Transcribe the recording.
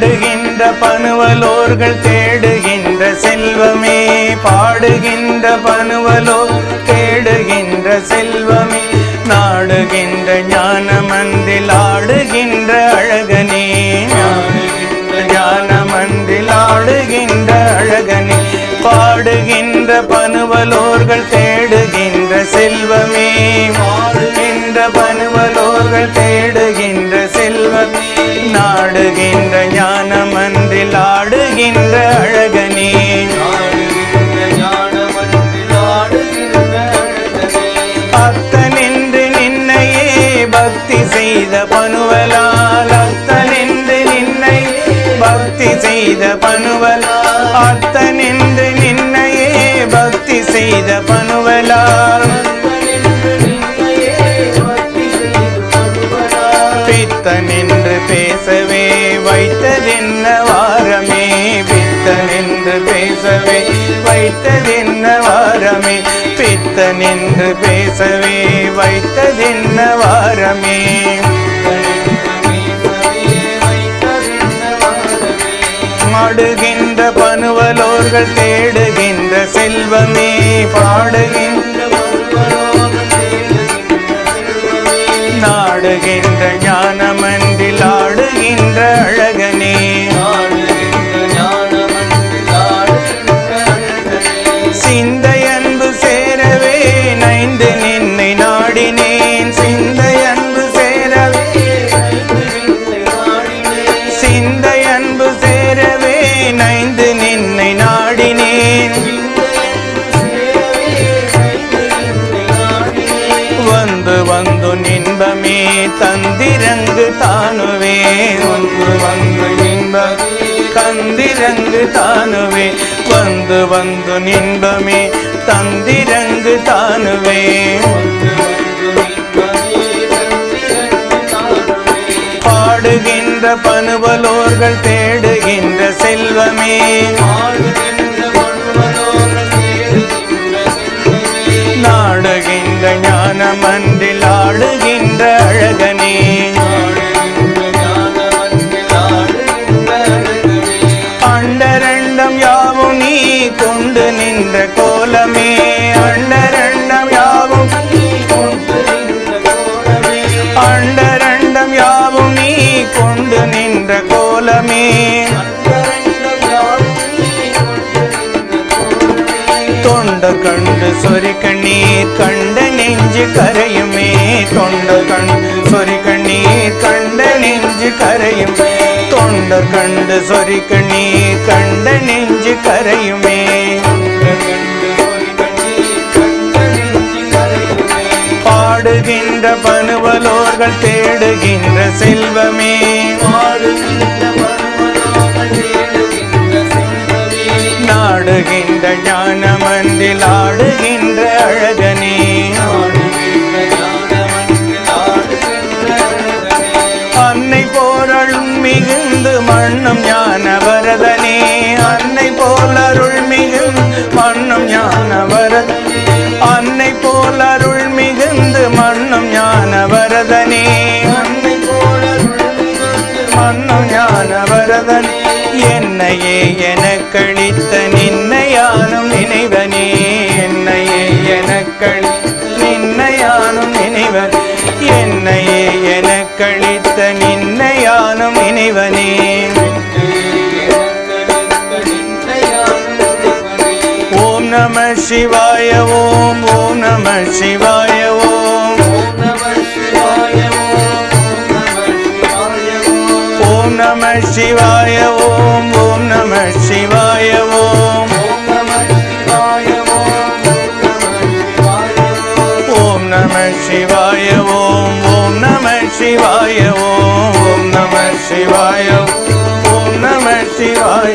பாடுகின்ற பனுவலோர்கள் தேடுகின்ற செல்வமே பாடுகின்ற பனுவலோர் தேடுகின்ற செல்வமே நாடுகின்ற ஞானமந்தில் ஆடுகின்ற அழகனே நாடுகின்ற ஞானமந்தில் ஆடுகின்ற அழகனே பாடுகின்ற பனுவலோர்கள் தேடுகின்ற செல்வமே பாடுகின்ற பனுவலோர்கள் தேடுகின்ற செல்வமே நாடுகின்ற ஞானமன்றில் ஆடுகின்ற அழகனே அத்தனென்று நின்னையே பக்தி செய்த பனுவலால் அத்தனென்று நின்னை பக்தி செய்த பனுவலால் அத்தனென்று நின்னையே பக்தி செய்த பனுவலால் பித்தனென்று பேசவே வைத்ததென்ன வாரமே பித்தனென்று பேசவே வைத்ததென்ன வாரமே பித்தனென்று பேசவே வைத்ததென்ன வாரமே மாடுகின்ற பனுவலோர்கள் தேடுகின்ற செல்வமே பாடுகின்ற நாடுகின்ற ஞானமன்றில் ஆடுகின்ற அழகனே சிந்தை அன்பு சேரவே நைந்து நின்னை நாடினேன் சிந்தை அன்பு சேரவே சிந்தை அன்பு சேரவே நைந்து நின்னை நாடினேன் வந்து வந்து நின்பமே தந்திரங்கு தானுவே வந்து வந்து நின்பமே தந்திரங்கு தானுவே வந்து வந்து நின்பமே தந்திரங்கு தானுவே பாடுகின்ற பனுவலோர்கள் தேடுகின்ற செல்வமே நாடுகின்ற ஞானமன்றில் ஆடுகின்ற அழகனே அண்டரண்டம் யாவும் நீ கொண்டு நின்ற கோலமே அண்டரண்டம் யாவும் அண்டரண்டம் யாவும் நீ கொண்டு நின்ற கோலமே தொண்ட கண்டு சொரி கண்ணீர் கண்ட நெஞ்சு கரையுமே தொண்ட கண்டு சொரி கண்ணீர் கண்ட நெஞ்சு கரையும் தொண்டர் கண்டு சொரி கண்ணீர் கண்ட நெஞ்சு கரையுமே பாடுகின்ற பனுவலோர்கள் தேடுகின்ற செல்வமே நாடுகின்ற ஞானமன்றில் ஆடுகின்ற அழகனே அன்னை போரளும் மிகுந்து மண்ணும் ஞான வரதனே அன்னை போலருள் மிகுந்து மண்ணும் ஞான வரதனே அன்னை போலருள் மிகுந்து மண்ணும் ஞான வரதனே அன்னை மண்ணும் ஞான வரதனே என்னையே எனக்களித்த நின்னையானும் நினைவனே என்னையே எனக்களி நின்னையானும் நினைவன் என்னையே எனக்களித்த நின்னையானும் நினைவனே ஓம் நம சிவாய ஓம் ஓம் நம சிவாய ஓம் ஓம் நம சிவாய ஓம் ஓம் நம சிவாய ஓம் ஓம் நம சிவாய ஓம் ஓம் நம சிவாய ஓம் ஓம் நம சிவாய ஓம் நம சிவாய